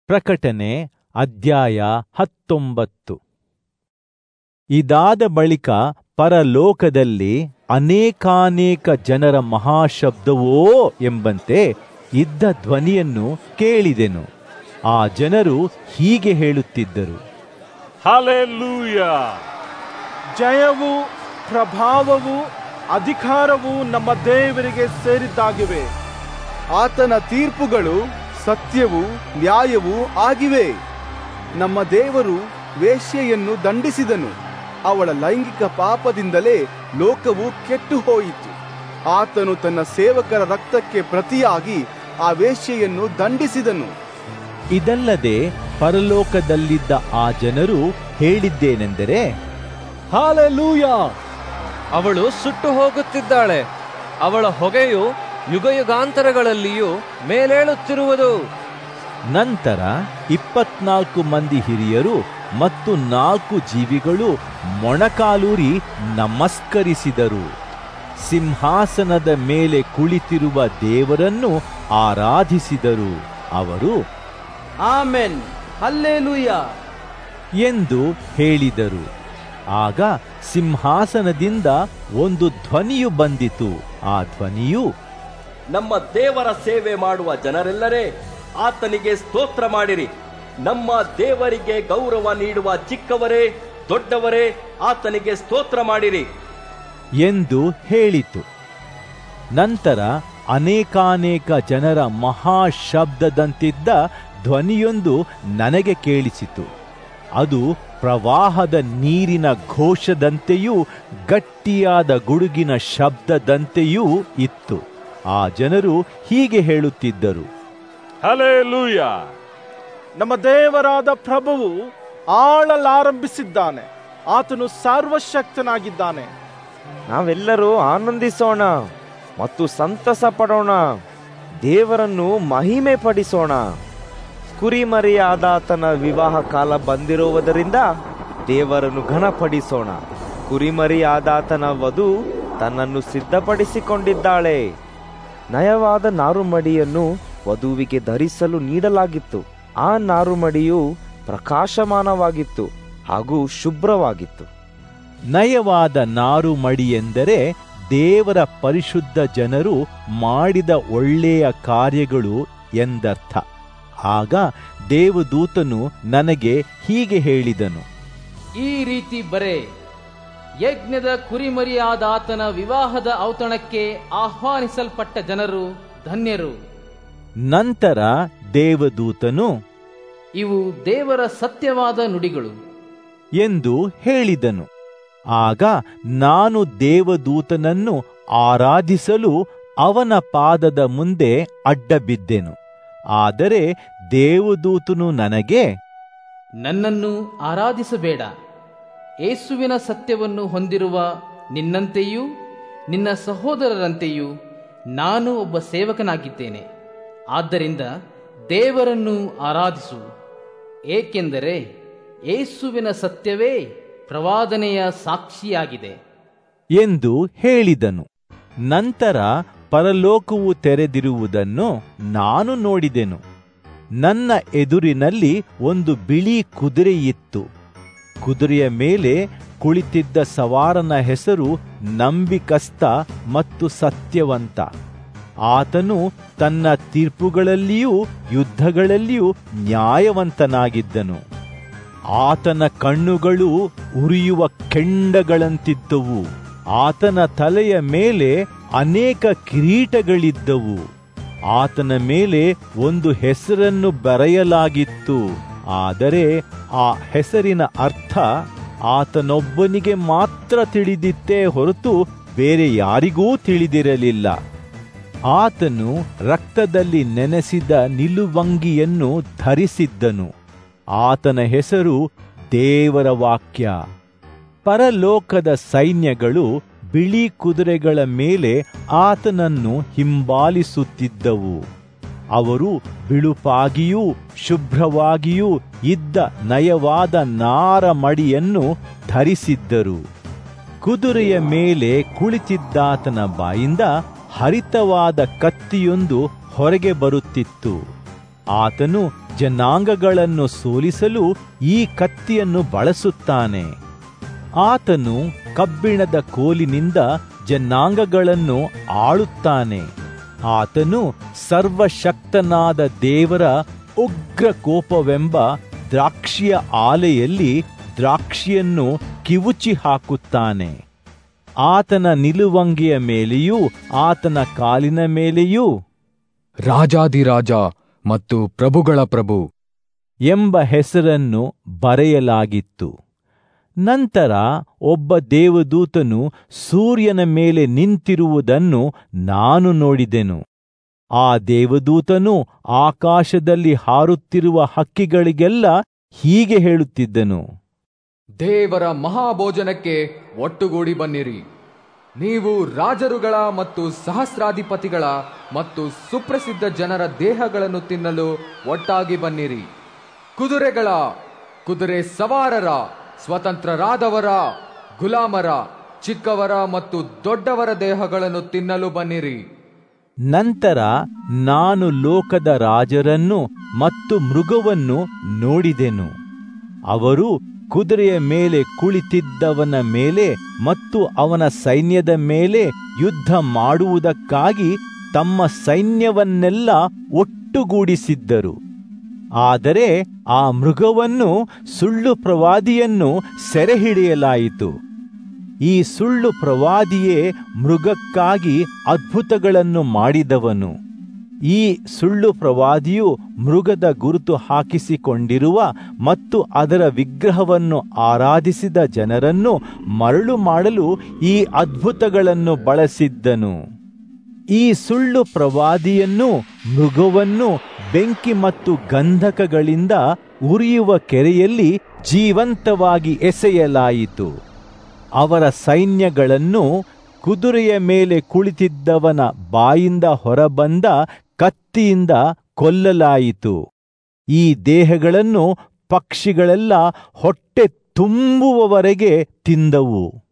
ಪ್ರಕಟಣೆ ಅಧ್ಯಾಯ ಹತ್ತೊಂಬತ್ತು ಇದಾದ ಬಳಿಕ ಪರಲೋಕದಲ್ಲಿ ಅನೇಕಾನೇಕ ಜನರ ಮಹಾಶಬ್ದವೋ ಎಂಬಂತೆ ಇದ್ದ ಧ್ವನಿಯನ್ನು ಕೇಳಿದೆನು ಆ ಜನರು ಹೀಗೆ ಹೇಳುತ್ತಿದ್ದರು Hallelujah! ಜಯವು ಪ್ರಭಾವವು ಅಧಿಕಾರವು ನಮ್ಮ ದೇವರಿಗೆ ಸೇರಿದ್ದಾಗಿವೆ ಆತನ ತೀರ್ಪುಗಳು ಸತ್ಯವೂ ನ್ಯಾಯವೂ ಆಗಿವೆ ನಮ್ಮ ದೇವರು ವೇಶ್ಯೆಯನ್ನು ದಂಡಿಸಿದನು ಅವಳ ಲೈಂಗಿಕ ಪಾಪದಿಂದಲೇ ಲೋಕವು ಕೆಟ್ಟು ಹೋಯಿತು ಆತನು ತನ್ನ ಸೇವಕರ ರಕ್ತಕ್ಕೆ ಪ್ರತಿಯಾಗಿ ಆ ವೇಶ್ಯೆಯನ್ನು ದಂಡಿಸಿದನು ಇದಲ್ಲದೆ ಪರಲೋಕದಲ್ಲಿದ್ದ ಆ ಜನರು ಹೇಳಿದ್ದೇನೆಂದರೆ Hallelujah! ಅವಳು ಸುಟ್ಟು ಹೋಗುತ್ತಿದ್ದಾಳೆ ಅವಳ ಹೊಗೆಯು ಯುಗಯುಗಾಂತರಗಳಲ್ಲಿಯೂ ಮೇಲೇಳುತ್ತಿರುವುದು ನಂತರ ಇಪ್ಪತ್ನಾಲ್ಕು ಮಂದಿ ಹಿರಿಯರು ಮತ್ತು ನಾಲ್ಕು ಜೀವಿಗಳು ಮೊಣಕಾಲೂರಿ ನಮಸ್ಕರಿಸಿದರು ಸಿಂಹಾಸನದ ಮೇಲೆ ಕುಳಿತಿರುವ ದೇವರನ್ನು ಆರಾಧಿಸಿದರು ಅವರು ಆಮೆನ್ ಹಲ್ಲೇಲೂಯ ಎಂದು ಹೇಳಿದರು ಆಗ ಸಿಂಹಾಸನದಿಂದ ಒಂದು ಧ್ವನಿಯು ಬಂದಿತು ಆ ಧ್ವನಿಯು ನಮ್ಮ ದೇವರ ಸೇವೆ ಮಾಡುವ ಜನರೆಲ್ಲರೇ ಆತನಿಗೆ ಸ್ತೋತ್ರ ಮಾಡಿರಿ ನಮ್ಮ ದೇವರಿಗೆ ಗೌರವ ನೀಡುವ ಚಿಕ್ಕವರೇ ದೊಡ್ಡವರೇ ಆತನಿಗೆ ಸ್ತೋತ್ರ ಮಾಡಿರಿ ಎಂದು ಹೇಳಿತು ನಂತರ ಅನೇಕಾನೇಕ ಜನರ ಮಹಾಶಬ್ದದಂತಿದ್ದ ಧ್ವನಿಯೊಂದು ನನಗೆ ಕೇಳಿಸಿತು ಅದು ಪ್ರವಾಹದ ನೀರಿನ ಘೋಷದಂತೆಯೂ ಗಟ್ಟಿಯಾದ ಗುಡುಗಿನ ಶಬ್ದದಂತೆಯೂ ಇತ್ತು ಆ ಜನರು ಹೀಗೆ ಹೇಳುತ್ತಿದ್ದರು Hallelujah! ನಮ್ಮ ದೇವರಾದ ಪ್ರಭುವು ಆಳಲಾರಂಭಿಸಿದ್ದಾನೆ ಆತನು ಸರ್ವಶಕ್ತನಾಗಿದ್ದಾನೆ ನಾವೆಲ್ಲರೂ ಆನಂದಿಸೋಣ ಮತ್ತು ಸಂತಸ ಪಡೋಣ ದೇವರನ್ನು ಮಹಿಮೆ ಪಡಿಸೋಣ ಕುರಿಮರಿಯಾದಾತನ ವಿವಾಹ ಕಾಲ ಬಂದಿರುವುದರಿಂದ ದೇವರನ್ನು ಘನಪಡಿಸೋಣ ಕುರಿಮರಿಯಾದಾತನ ವಧು ತನ್ನನ್ನು ಸಿದ್ಧಪಡಿಸಿಕೊಂಡಿದ್ದಾಳೆ ನಯವಾದ ನಾರುಮಡಿಯನ್ನು ವಧುವಿಗೆ ಧರಿಸಲು ನೀಡಲಾಗಿತ್ತು ಆ ನಾರುಮಡಿಯು ಪ್ರಕಾಶಮಾನವಾಗಿತ್ತು ಹಾಗೂ ಶುಭ್ರವಾಗಿತ್ತು ನಯವಾದ ನಾರು ಮಡಿ ಎಂದರೆ ದೇವರ ಪರಿಶುದ್ಧ ಜನರು ಮಾಡಿದ ಒಳ್ಳೆಯ ಕಾರ್ಯಗಳು ಎಂದರ್ಥ ಆಗ ದೇವದೂತನು ನನಗೆ ಹೀಗೆ ಹೇಳಿದನು ಈ ರೀತಿ ಬರೆ ಯಜ್ಞದ ಕುರಿಮರಿಯಾದ ಆತನ ವಿವಾಹದ ಔತಣಕ್ಕೆ ಆಹ್ವಾನಿಸಲ್ಪಟ್ಟ ಜನರು ಧನ್ಯರು ನಂತರ ದೇವದೂತನು ಇವು ದೇವರ ಸತ್ಯವಾದ ನುಡಿಗಳು ಎಂದು ಹೇಳಿದನು ಆಗ ನಾನು ದೇವದೂತನನ್ನು ಆರಾಧಿಸಲು ಅವನ ಪಾದದ ಮುಂದೆ ಅಡ್ಡಬಿದ್ದೆನು ಆದರೆ ದೇವದೂತನು ನನಗೆ ನನ್ನನ್ನು ಆರಾಧಿಸಬೇಡ ಏಸುವಿನ ಸತ್ಯವನ್ನು ಹೊಂದಿರುವ ನಿನ್ನಂತೆಯೂ ನಿನ್ನ ಸಹೋದರರಂತೆಯೂ ನಾನು ಒಬ್ಬ ಸೇವಕನಾಗಿದ್ದೇನೆ ಆದ್ದರಿಂದ ದೇವರನ್ನು ಆರಾಧಿಸು ಏಕೆಂದರೆ ಏಸುವಿನ ಸತ್ಯವೇ ಪ್ರವಾದನೆಯ ಸಾಕ್ಷಿಯಾಗಿದೆ ಎಂದು ಹೇಳಿದನು ನಂತರ ಪರಲೋಕವು ತೆರೆದಿರುವುದನ್ನು ನಾನು ನೋಡಿದೆನು ನನ್ನ ಎದುರಿನಲ್ಲಿ ಒಂದು ಬಿಳಿ ಕುದುರೆಯಿತ್ತು ಕುದುರೆಯ ಮೇಲೆ ಕುಳಿತಿದ್ದ ಸವಾರನ ಹೆಸರು ನಂಬಿಕಸ್ತ ಮತ್ತು ಸತ್ಯವಂತ ಆತನು ತನ್ನ ತೀರ್ಪುಗಳಲ್ಲಿಯೂ ಯುದ್ಧಗಳಲ್ಲಿಯೂ ನ್ಯಾಯವಂತನಾಗಿದ್ದನು ಆತನ ಕಣ್ಣುಗಳು ಉರಿಯುವ ಕೆಂಡಗಳಂತಿದ್ದವು ಆತನ ತಲೆಯ ಮೇಲೆ ಅನೇಕ ಕಿರೀಟಗಳಿದ್ದವು ಆತನ ಮೇಲೆ ಒಂದು ಹೆಸರನ್ನು ಬರೆಯಲಾಗಿತ್ತು ಆದರೆ ಆ ಹೆಸರಿನ ಅರ್ಥ ಆತನೊಬ್ಬನಿಗೆ ಮಾತ್ರ ತಿಳಿದಿತ್ತೇ ಹೊರತು ಬೇರೆ ಯಾರಿಗೂ ತಿಳಿದಿರಲಿಲ್ಲ ಆತನು ರಕ್ತದಲ್ಲಿ ನೆನೆಸಿದ ನಿಲುವಂಗಿಯನ್ನು ಧರಿಸಿದ್ದನು ಆತನ ಹೆಸರು ದೇವರ ವಾಕ್ಯ ಪರಲೋಕದ ಸೈನ್ಯಗಳು ಬಿಳಿ ಕುದುರೆಗಳ ಮೇಲೆ ಆತನನ್ನು ಹಿಂಬಾಲಿಸುತ್ತಿದ್ದವು ಅವರು ಬಿಳುಪಾಗಿಯೂ ಶುಭ್ರವಾಗಿಯೂ ಇದ್ದ ನಯವಾದ ನಾರ ಮಡಿಯನ್ನು ಧರಿಸಿದ್ದರು ಕುದುರೆಯ ಮೇಲೆ ಕುಳಿತಿದ್ದಾತನ ಬಾಯಿಂದ ಹರಿತವಾದ ಕತ್ತಿಯೊಂದು ಹೊರಗೆ ಬರುತ್ತಿತ್ತು ಆತನು ಜನಾಂಗಗಳನ್ನು ಸೋಲಿಸಲು ಈ ಕತ್ತಿಯನ್ನು ಬಳಸುತ್ತಾನೆ ಆತನು ಕಬ್ಬಿಣದ ಕೋಲಿನಿಂದ ಜನಾಂಗಗಳನ್ನು ಆಳುತ್ತಾನೆ ಆತನು ಸರ್ವಶಕ್ತನಾದ ದೇವರ ಉಗ್ರ ಕೋಪವೆಂಬ ದ್ರಾಕ್ಷಿಯ ಆಲೆಯಲ್ಲಿ ದ್ರಾಕ್ಷಿಯನ್ನು ಕಿವುಚಿ ಹಾಕುತ್ತಾನೆ ಆತನ ನಿಲುವಂಗಿಯ ಮೇಲೆಯೂ ಆತನ ಕಾಲಿನ ಮೇಲೆಯೂ ರಾಜಾದಿರಾಜ ಮತ್ತು ಪ್ರಭುಗಳ ಪ್ರಭು ಎಂಬ ಹೆಸರನ್ನು ಬರೆಯಲಾಗಿತ್ತು ನಂತರ ಒಬ್ಬ ದೇವದೂತನು ಸೂರ್ಯನ ಮೇಲೆ ನಿಂತಿರುವುದನ್ನು ನಾನು ನೋಡಿದೆನು ಆ ದೇವದೂತನು ಆಕಾಶದಲ್ಲಿ ಹಾರುತ್ತಿರುವ ಹಕ್ಕಿಗಳಿಗೆಲ್ಲ ಹೀಗೆ ಹೇಳುತ್ತಿದ್ದನು ದೇವರ ಮಹಾಭೋಜನಕ್ಕೆ ಒಟ್ಟುಗೂಡಿ ಬನ್ನಿರಿ ನೀವು ರಾಜರುಗಳ ಮತ್ತು ಸಹಸ್ರಾಧಿಪತಿಗಳ ಮತ್ತು ಸುಪ್ರಸಿದ್ಧ ಜನರ ದೇಹಗಳನ್ನು ತಿನ್ನಲು ಒಟ್ಟಾಗಿ ಬನ್ನಿರಿ ಕುದುರೆಗಳ ಕುದುರೆ ಸವಾರರ ಸ್ವತಂತ್ರರಾದವರ ಗುಲಾಮರ ಚಿಕ್ಕವರ ಮತ್ತು ದೊಡ್ಡವರ ದೇಹಗಳನ್ನು ತಿನ್ನಲು ಬನ್ನಿರಿ ನಂತರ ನಾನು ಲೋಕದ ರಾಜರನ್ನು ಮತ್ತು ಮೃಗವನ್ನು ನೋಡಿದೆನು ಅವರು ಕುದುರೆಯ ಮೇಲೆ ಕುಳಿತಿದ್ದವನ ಮೇಲೆ ಮತ್ತು ಅವನ ಸೈನ್ಯದ ಮೇಲೆ ಯುದ್ಧ ಮಾಡುವುದಕ್ಕಾಗಿ ತಮ್ಮ ಸೈನ್ಯವನ್ನೆಲ್ಲ ಒಟ್ಟುಗೂಡಿಸಿದ್ದರು ಆದರೆ ಆ ಮೃಗವನ್ನು ಸುಳ್ಳು ಪ್ರವಾದಿಯನ್ನು ಸೆರೆಹಿಡಿಯಲಾಯಿತು ಈ ಸುಳ್ಳು ಪ್ರವಾದಿಯೇ ಮೃಗಕ್ಕಾಗಿ ಅದ್ಭುತಗಳನ್ನು ಮಾಡಿದವನು ಈ ಸುಳ್ಳು ಪ್ರವಾದಿಯು ಮೃಗದ ಗುರುತು ಹಾಕಿಸಿಕೊಂಡಿರುವ ಮತ್ತು ಅದರ ವಿಗ್ರಹವನ್ನು ಆರಾಧಿಸಿದ ಜನರನ್ನು ಮರಳು ಮಾಡಲು ಈ ಅದ್ಭುತಗಳನ್ನು ಬಳಸಿದ್ದನು ಈ ಸುಳ್ಳು ಪ್ರವಾದಿಯನ್ನು ಮೃಗವನ್ನು ಬೆಂಕಿ ಮತ್ತು ಗಂಧಕಗಳಿಂದ ಉರಿಯುವ ಕೆರೆಯಲ್ಲಿ ಜೀವಂತವಾಗಿ ಎಸೆಯಲಾಯಿತು ಅವರ ಸೈನ್ಯಗಳನ್ನು ಕುದುರೆಯ ಮೇಲೆ ಕುಳಿತಿದ್ದವನ ಬಾಯಿಂದ ಹೊರಬಂದ ಕತ್ತಿಯಿಂದ ಕೊಲ್ಲಲಾಯಿತು ಈ ದೇಹಗಳನ್ನು ಪಕ್ಷಿಗಳೆಲ್ಲ ಹೊಟ್ಟೆ ತುಂಬುವವರೆಗೆ ತಿಂದವು